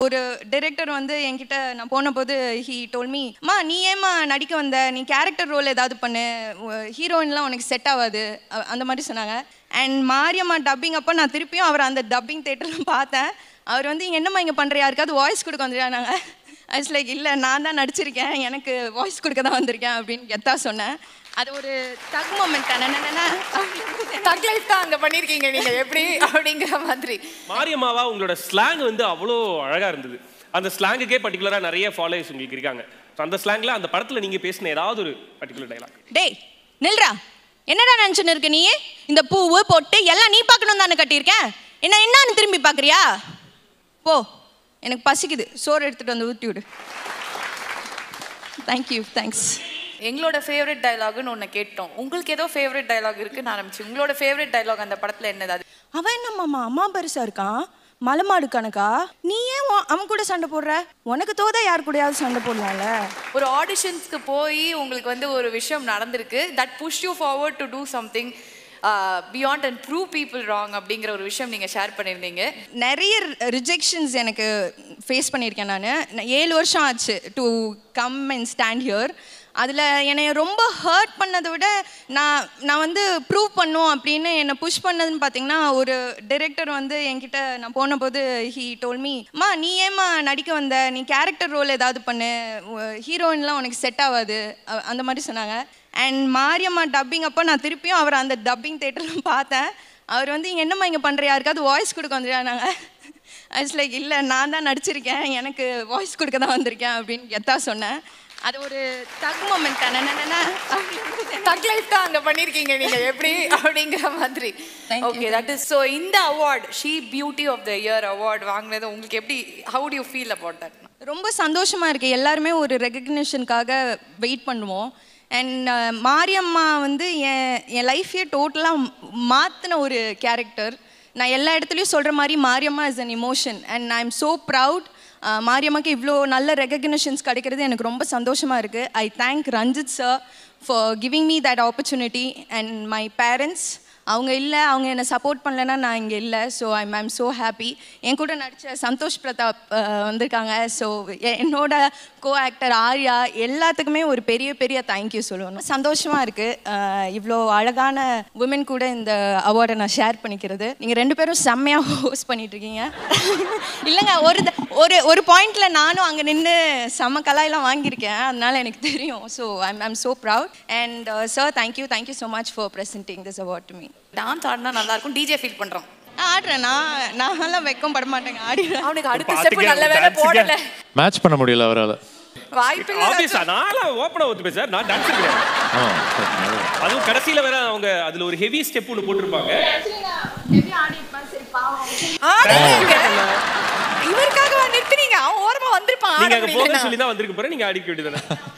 ஒரு டைரக்டர் வந்து என்கிட்ட நான் போன போது ஹி டோல் மீ மா நீ ஏமா நடிக்க வந்த நீ கேரக்டர் ரோல் ஏதாவது பண்ணு ஹீரோயின்லாம் உனக்கு செட் ஆகாது அ- அந்த மாதிரி சொன்னாங்க அண்ட் மாரியம்மா டப்பிங் அப்போ நான் திருப்பியும் அவர் அந்த டப்பிங் தேட்டரில் பார்த்தேன் அவர் வந்து இங்கே என்னம்மா இங்கே பண்ணுற யாருக்காவது வாய்ஸ் கொடுக்க வந்துருக்காங்க ஐஸ் லைக் இல்லை நான் தான் நடிச்சிருக்கேன் எனக்கு வாய்ஸ் கொடுக்க தான் வந்திருக்கேன் அப்படின்னு கெத்தா சொன்னேன் அது ஒரு தக் மூமெண்ட் தக் லைஃப் தான் அங்க பண்ணிருக்கீங்க நீங்க எப்படி அப்படிங்கிற மாதிரி மாரியம்மாவா உங்களோட ஸ்லாங் வந்து அவ்வளோ அழகா இருந்தது அந்த ஸ்லாங்குக்கே பர்டிகுலரா நிறைய ஃபாலோவர்ஸ் உங்களுக்கு இருக்காங்க So, அந்த ஸ்லாங்ல அந்த படத்துல நீங்க பேசின ஏதாவது ஒரு பர்டிகுலர் டைலாக் டேய் நில்றா என்னடா நினச்சுன்னு இருக்க நீ இந்த பூவு பொட்டு எல்லாம் நீ பார்க்கணும் தானே கட்டியிருக்கேன் என்ன என்னன்னு திரும்பி பார்க்குறியா போ எனக்கு பசிக்குது சோறு எடுத்துட்டு வந்து ஊற்றி விடு தேங்க்யூ தேங்க்ஸ் எங்களோட ஃபேவரட் டயலாக்னு ஒன்று கேட்டோம் உங்களுக்கு ஏதோ ஃபேவரட் டயலாக் இருக்குன்னு ஆரம்பிச்சு உங்களோட ஃபேவரட் டயலாக் அந்த படத்துல என்னது அது அவன் என்னம்மாம்மா அம்மா பெருசா இருக்கான் மலைமாடு கணக்கா நீ ஏன் உன் அவன் கூட சண்டை போடுற உனக்கு தோதா யார் கூடயாவது சண்டை போடலாம்ல ஒரு ஆடிஷன்ஸ்க்கு போய் உங்களுக்கு வந்து ஒரு விஷயம் நடந்திருக்கு that push you forward to do something beyond and prove people wrong அப்படிங்கிற ஒரு விஷயம் நீங்க ஷேர் பண்ணியிருந்தீங்க நிறைய ரிஜெக்ஷன்ஸ் எனக்கு ஃபேஸ் பண்ணியிருக்கேன் நான் ஏழு வருஷம் ஆச்சு to come and stand here அதில் என்னை ரொம்ப ஹர்ட் பண்ணதை விட நான் நான் வந்து ப்ரூவ் பண்ணும் அப்படின்னு என்னை புஷ் பண்ணதுன்னு பார்த்தீங்கன்னா ஒரு டைரக்டர் வந்து என்கிட்ட நான் போன போது ஹி டோல் மீ மா நீ ஏமா நடிக்க வந்த நீ கேரக்டர் ரோல் ஏதாவது பண்ணு ஹீரோயின்லாம் உனக்கு செட் ஆகாது அ- அந்த மாதிரி சொன்னாங்க அண்ட் மாரியம்மா டப்பிங் அப்போ நான் திருப்பியும் அவர் அந்த டப்பிங் தேட்டரில் பார்த்தேன் அவர் வந்து இங்கே என்னம்மா இங்கே பண்ணுற யாருக்காவது வாய்ஸ் கொடுக்க வந்துருக்காங்க ஐஸ் லைக் இல்லை நான் தான் நடிச்சிருக்கேன் எனக்கு வாய்ஸ் கொடுக்க தான் வந்திருக்கேன் அப்படின்னு கெத்தா சொன்னேன் அது ஒரு தக் மூமெண்ட் தானே தக் லைஃப் தான் அங்க பண்ணிருக்கீங்க நீங்க எப்படி அப்படிங்கிற மாதிரி Thank you, okay that is so இந்த award she beauty of the year award வாங்கினது உங்களுக்கு எப்படி how do you feel about that ரொம்ப சந்தோஷமாக இருக்குது எல்லாருமே ஒரு ரெகக்னிஷனுக்காக வெயிட் பண்ணுவோம் அண்ட் மாரியம்மா வந்து என் என் லைஃபையே டோட்டலாக மாற்றின ஒரு கேரக்டர் நான் எல்லா இடத்துலையும் சொல்கிற மாதிரி Mariyamma is an emotion and I am so proud மாரியம்மாக்கு இவ்வளோ நல்ல ரெகக்னிஷன்ஸ் கிடைக்கிறது எனக்கு ரொம்ப சந்தோஷமாக இருக்குது I thank Ranjith sir for giving me that opportunity and my parents அவங்க இல்லை அவங்க என்னை சப்போர்ட் பண்ணலைன்னா நான் இங்கே இல்லை so I'm I'm so happy என் கூட நடித்த சந்தோஷ் பிரதாப் அஹ், வந்திருக்காங்க ஸோ என்னோட கோ ஆக்டர் ஆர்யா எல்லாத்துக்குமே ஒரு பெரிய பெரிய தேங்க்யூ சொல்லணும் சந்தோஷமாக இருக்குது இவ்வளோ அழகான உமன் கூட இந்த அவார்டை நான் ஷேர் பண்ணிக்கிறது நீங்கள் ரெண்டு பேரும் செம்மையாக ஹோஸ்ட் பண்ணிட்டு இருக்கீங்க இல்லைங்க ஒரு த- ஒரு ஒரு பாயிண்ட்ல நானும் அங்கே நின்று செம்ம கலாயெல்லாம் வாங்கியிருக்கேன் அதனால எனக்கு தெரியும் so I'm I'm so proud and sir thank you thank you so much for presenting this award to me dance ஆடினா நல்லா இருக்கும் டிஜே ஃபீல் பண்றோம் நான் ஆடுறேன் நான் நான்லாம் வெக்கம் பட மாட்டேங்க ஆடிடுறேன் அவனுக்கு அடுத்த பாத்துக்க, ஸ்டெப் நல்ல வேலை dance க்கு. போடல மேட்ச் பண்ண முடியல அவரால் வாய்ப்பு இல்ல ஆப்வியஸா நான் ஓப்பனா ஒத்துப்பேன் சார் நான் டான்ஸ் கிடையாது ஆமாம் சரி, நல்லது. அதுவும் கடைசியில வேற அவங்க அதுல ஒரு ஹெவி ஸ்டெப் ஒன்று போட்டிருப்பாங்க ஆடுங்க இவருக்காக நிறுத்துறீங்க அவன் ஓரமா வந்திருப்பான் நீங்க ஆட அங்க போக முடியலன்னா. சொல்லி தான் வந்திருக்க போறேன் நீங்க அடிக்க வேண்டியதானே